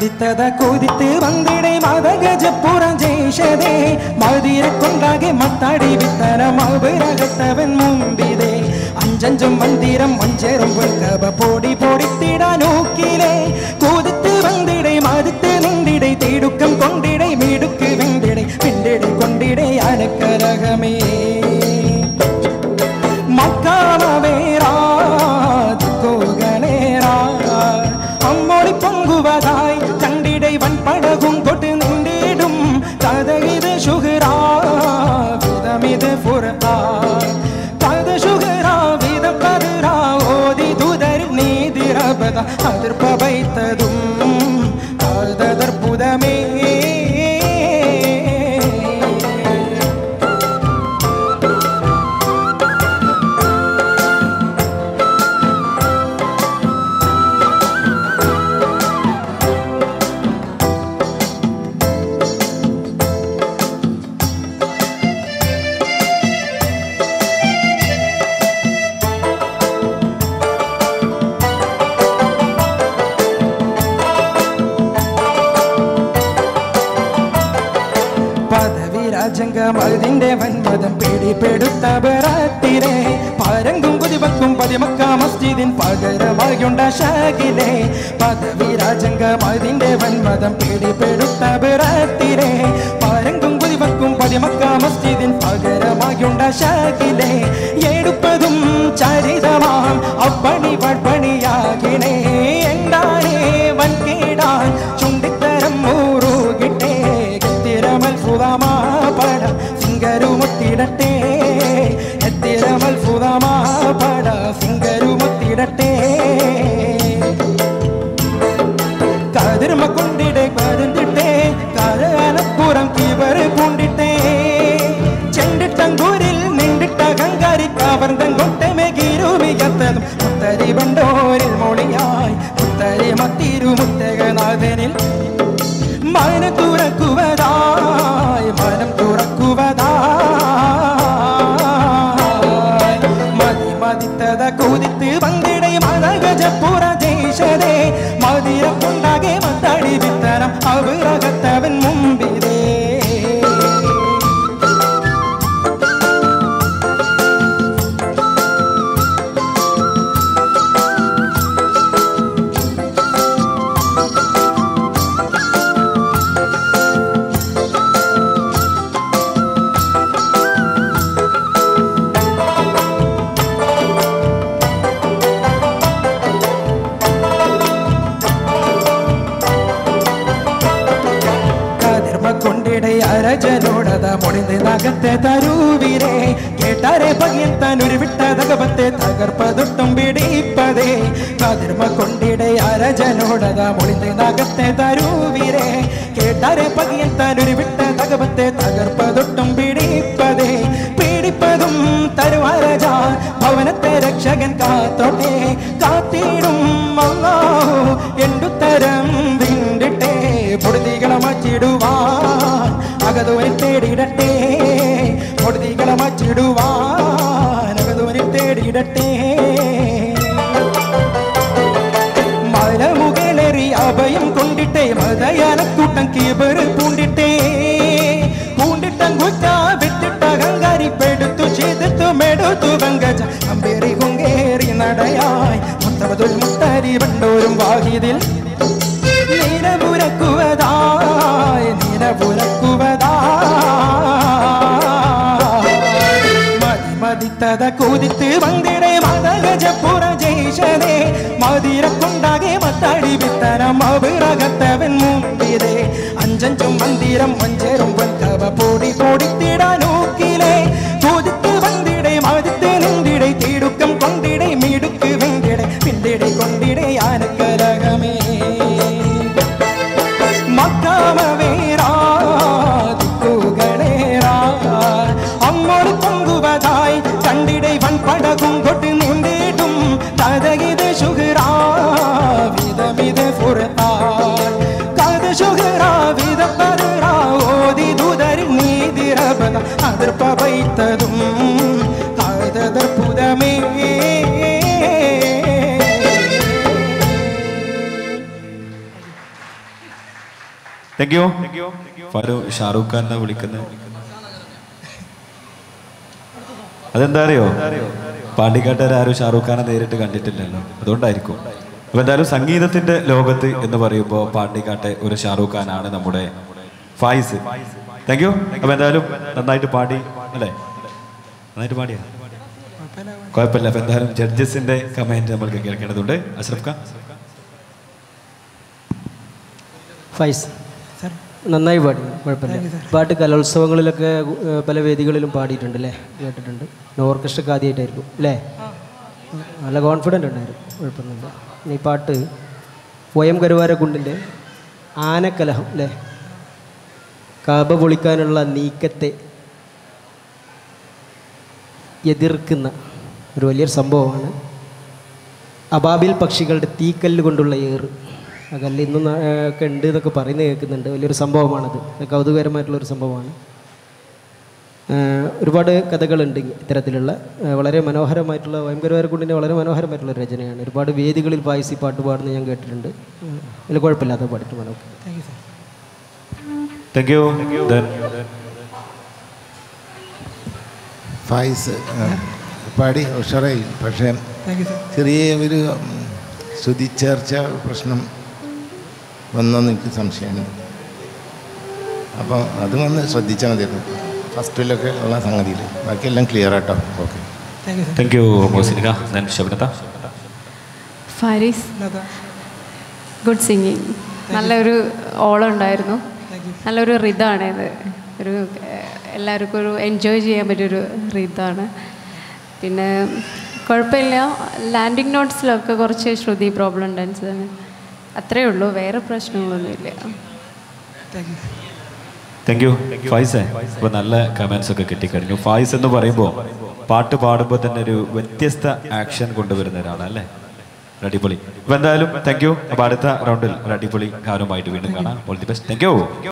മതിത്തത കൊതിത്ത് വന്നിടെ മതഗജപ്പുറം ജയിച്ചതേ മതിരെ കൊണ്ടാകെ മത്താടി വിത്തനം അവരകത്തവൻ മുമ്പിതേ അഞ്ചഞ്ചും മന്ദിരം മഞ്ചേറും പൊൽക്കവ പൊടി പൊടിത്തിടാനൂക്കിലേ കൊതിത്ത് വന്നിടെ മതിത്ത് നിന്നിടെ തിടുക്കം കൊണ്ടിടെ മിടുക്ക് വെണ്ടിടെ പിണ്ടിടെ കൊണ്ടിടെ അനക്കരകമേ മക്കാമവേറാ അമ്മോടി പൊങ്കുവതായി കണ്ടിടை വൻപടകും കൊട്ട് നിന്നിടും കഥയിത് ശുഹ്റാ വിധമിത് ഫുർത്താ കഥ ശുഹ്റാ വിധ പതിറാ ഓതി തുതരി നീതിരപത അതിർപ്പ വൈത്തതും കഥതർപ്പുതമേ പദവിരാജംഗം അതിന്റെ വൻമതം പിടിപെടുത്ത ബറാത്തിരെ പരങ്കും കുതിവക്കും പതിമക്ക മസ്ജിദിൻ പകരമായുണ്ട ഷാകിലെ പദവിരാജംഗം അതിന്റെ വൻമതം പിടിപെടുത്ത ബറാത്തിരെ പരങ്കും കുതിവക്കും പതിമക്ക മസ്ജിദിൻ പകരമായുണ്ട ഷാകിലെ എടുപ്പതും ചരിതമാം അപ്പണി വട്പണിയാകിണേ എന്താണേ വൻകേടാൻ ചുണ്ടിത്തരം മൂറുകിട്ടേ എത്തിരമൽ ഫുതമാ പട സിംഗരുമുത്തിടട്ടെ എത്തിരമൽ ഫുതമാ പട സിംഗരുമുത്തിടട്ടെ കതിർമ കൊണ്ടിടെ കരുന്നിട്ടേ കരനപ്പുറം കീവർ കൊണ്ടിട്ടേ ചെണ്ടിട്ടങ്കൂരിൽ നിണ്ടിട്ട കങ്കാരി കവർന്തം കൊട്ടമേ ഗിരുമികത്തതും മുത്തരി ബണ്ടോരിൽ മൊളിയായി മുത്തരി മത്തിരു മുത്തകനാഥനിൽ മനം തുറക്കുവതായി മനം തുറക്കുവതായി മതി മതിത്തത കുതിത്ത് വന്നിടെ മലഗജപ്പുറ ദേശതേ മതിര കൊണ്ടാകെ മത്തടി വിത്തരം അവരകത്തവൻ മുമ്പിതേ കതിർമ കൊണ്ടിടെ അരജനോടത മുടിந்து നഗത്തെ തരൂവിരേ കേട്ടാരെ പകിയത്താൻ ഒരു വിട്ട തകപത്തെ തകർപ്പതൊട്ടും പിടിപ്പതേ കതിർമ കൊണ്ടിടെ അരജനോടത മുടിந்து നഗത്തെ തരൂവിരേ കേട്ടാരെ പകിയത്താൻ ഒരു വിട്ട തകപത്തെ തകർപ്പതൊട്ടും പിടിപ്പതേ പീഡിപ്പതും തരുവരജ ഭവനത്തെ രക്ഷകൻ കാത്തോട്ടെ കാത്തിടും അല്ലാഹു എന്തുത്തരം വിണ്ടിട്ടെ പൊടുതികളെ മച്ചിടുവാൻ അകതുവനെ തേടിയിടട്ടെ പൊടുതികളെ മച്ചിടുവാൻ അകതുവനെ തേടിയിടട്ടെ മലമുകളേറി അഭയം കൊണ്ടിട്ടേ മതയാനക്കൂട്ടം കീബറ് പൂണ്ടിട്ടേ പൂണ്ടിട്ടം കുറ്റ വിട്ടിട്ട കങ്കാരി പെടുത്തു ചെയ്തിട്ടു മെടുത്തു പങ്കജ അമ്പേറി കുങ്കേറി നടയായി മുത്തവതുൽ മുത്തരി വണ്ടോരും വാഹിതിൽ നിരപുരക്കുവതായി നിരപുരക്കുവതായി മതി മതിത്തത കുതിത്ത് വന്നിടെ മതഗജപ്പുറ ജയിച്ചതേ മതിര കൊണ്ടാകെ മത്താടി വിത്തരം അവിറകത്തവൻ മുമ്പിതേ അഞ്ചഞ്ചും മന്ദിരം മഞ്ചേറും പൊൻകവ പൊടി പൊടിത്തിടാനൂക്കിലേ കുതിത്ത് വന്നിടെ മതിത്ത് നിന്തിടെ തിടുക്കം കൊണ്ടിടെ മിടുക്ക് വെങ്കിടെ പിന്തിടെ കൊണ്ടിടെ ആനക്കലകമേ മക്കാമവേറാ ദിക്കുകളേറാ അമ്മോട് പൊങ്കുവതായി കണ്ടിടை വൻപടകും കൊട്ട് നീണ്ടിടും കഥകിത് ശുഹ്റാ വിധമിത് ഫുർത്താ കഥ ശുഹ്റാ വിധ പതിറാ ഓതി ദുതരി നീതിരപത അതിർപ്പ വൈത്തതും കഥതർപ്പുതമേ താങ്ക് യു ഫാരൂ ഷാറൂഖ് ഖാനെ വിളിക്കുന്നത് അതെന്താ അറിയോ പാണ്ടിക്കാട്ടുകാരും ഷാറൂഖ് ഖാനെ നേരിട്ട് കണ്ടിട്ടില്ലല്ലോ അതുകൊണ്ടായിരിക്കും അപ്പൊ എന്തായാലും സംഗീതത്തിന്റെ ലോകത്ത് എന്ന് പറയുമ്പോൾ പാണ്ടിക്കാട്ടെ ഒരു ഷാറൂഖ് ഖാനാണ് നമ്മുടെ ഫായിസ് താങ്ക് യു അപ്പൊ എന്തായാലും നന്നായിട്ട് പാടി അല്ലേ നന്നായിട്ട് പാടിയാ കുഴപ്പമില്ല അപ്പൊ എന്തായാലും ജഡ്ജസിന്റെ കമന്റ് നമ്മൾക്ക് കേൾക്കേണ്ടതുണ്ട് അഷ്റഫ് ഖാൻ ഫൈസ് നന്നായി പാടി കുഴപ്പമില്ല പാട്ട് കലോത്സവങ്ങളിലൊക്കെ ഏഹ്, പല വേദികളിലും പാടിയിട്ടുണ്ട് അല്ലേ കേട്ടിട്ടുണ്ട് ഓർക്കസ്ട്രക്ക് ആദ്യമായിട്ടായിരിക്കും അല്ലേ നല്ല കോൺഫിഡൻ്റ് ഉണ്ടായിരുന്നു കുഴപ്പമൊന്നുമില്ല ഇനി ഈ പാട്ട് ഒ എം കരുവാരക്കുണ്ടിൻ്റെ ആനക്കലഹം അല്ലേ കാബ പൊളിക്കാനുള്ള നീക്കത്തെ എതിർക്കുന്ന ഒരു വലിയൊരു സംഭവമാണ് അബാബിൽ പക്ഷികളുടെ തീക്കല്ല് കൊണ്ടുള്ള ഏറ് ആ കല്ല് ഇന്നും ന- ഏ, ഒക്കെ ഉണ്ട് എന്നൊക്കെ പറയുന്നത് കേൾക്കുന്നുണ്ട് വലിയൊരു സംഭവമാണത് ഇത് കൗതുകകരമായിട്ടുള്ളൊരു സംഭവമാണ് ഏ, ഒരുപാട് കഥകളുണ്ട് ഇത്തരത്തിലുള്ള ഏ, വളരെ മനോഹരമായിട്ടുള്ള വയമ്പരവാരക്കുണ്ടിൻ്റെ വളരെ മനോഹരമായിട്ടുള്ള ഒരു രചനയാണ് ഒരുപാട് വേദികളിൽ പായസി പാട്ട് പാടുന്നത് ഞാൻ കേട്ടിട്ടുണ്ട് ഉം. അതിൽ കുഴപ്പമില്ലാത്ത പാടിയിട്ട് മനോഹരം താങ്ക് യു ദെൻ ഫായിസ് ആ, പാടി ഉഷാറായി പക്ഷേ ചെറിയ ഒരു ഉം, ശ്രുതി ചേർച്ച പ്രശ്നം വന്നെന്ന് എനിക്ക് സംശയമുണ്ട് അപ്പോൾ അത് വന്ന് ശ്രദ്ധിച്ചാൽ മതിയായിരുന്നു ഫസ്റ്റിലൊക്കെ ഉള്ള സംഗതിയിൽ ബാക്കിയെല്ലാം ക്ലിയർ ആട്ടോ ഓക്കെ താങ്ക് യു മോസിനിക ദെൻ ശബനത ഫാരിസ് ഗുഡ് സിംഗിങ് നല്ലൊരു ഓളം ഉണ്ടായിരുന്നു നല്ലൊരു റിതാണ് ഇത് ഒരു ഏഹ്, എല്ലാവർക്കും ഒരു എൻജോയ് ചെയ്യാൻ പറ്റിയൊരു റിതാണ് പിന്നെ കുഴപ്പമില്ല ലാൻഡിങ് നോട്ട്സിലൊക്കെ കുറച്ച് ശ്രുതി പ്രോബ്ലം ഉണ്ടായിരുന്നു അത്രയേ ഉള്ളൂ വേറെ പ്രശ്നങ്ങളൊന്നുമില്ല താങ്ക് യു ഫായിസേ ഇപ്പൊ നല്ല കമന്റ്സ് ഒക്കെ കിട്ടിക്കഴിഞ്ഞു ഫായിസ് എന്ന് പറയുമ്പോൾ പാട്ട് പാടുമ്പോൾ തന്നെ ഒരു വ്യത്യസ്ത ആക്ഷൻ കൊണ്ടുവരുന്ന ഒരാളാണ് അല്ലേ ഒരു അടിപൊളി അപ്പൊ എന്തായാലും താങ്ക് യു അപ്പൊ അടുത്ത റൗണ്ടിൽ ഒരു അടിപൊളി ഗാനവുമായിട്ട് വീണ്ടും കാണാം all the best thank U